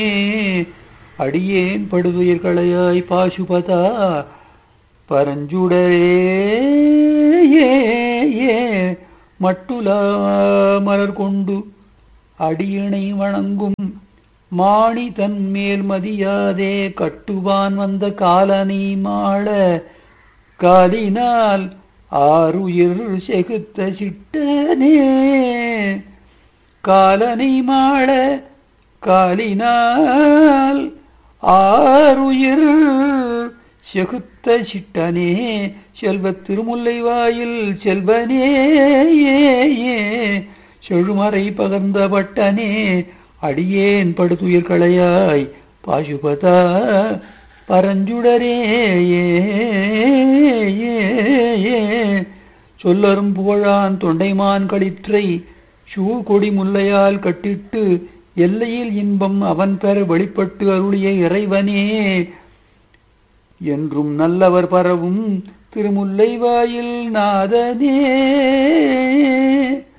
அடியேன் படுதுயிர் களையாய் பாசுபதா பரஞ்சுடரே ஏ ஏ மட்டுலா மலர் கொண்டு அடியினை வணங்கும் மாணி தன் மேல் மதியாதே கட்டுவான் வந்த காலனை மாள காலினால் ஆறுயிர் செகுத்த சிட்டனே காலனை மாள காலினால் ஆறுயிர் செகுத்த சிட்டனே செல்வத் திருமுல்லை வாயில் செல்வனே செழுமறை பகர்ந்த பட்டனே அடியேன் படுதுயிர் களையாய் பாசுபதா பரஞ்சுடரே சொல்லரும் புகழான் தொண்டைமான் களிற்றை சூழ்கொடி முல்லையால் கட்டிட்டு எல்லையில் இன்பம் அவன் பெற வெளிப்பட்டு அருளிய இறைவனே என்றும் நல்லவர் பரவும் திருமுல்லை வாயில் நாதனே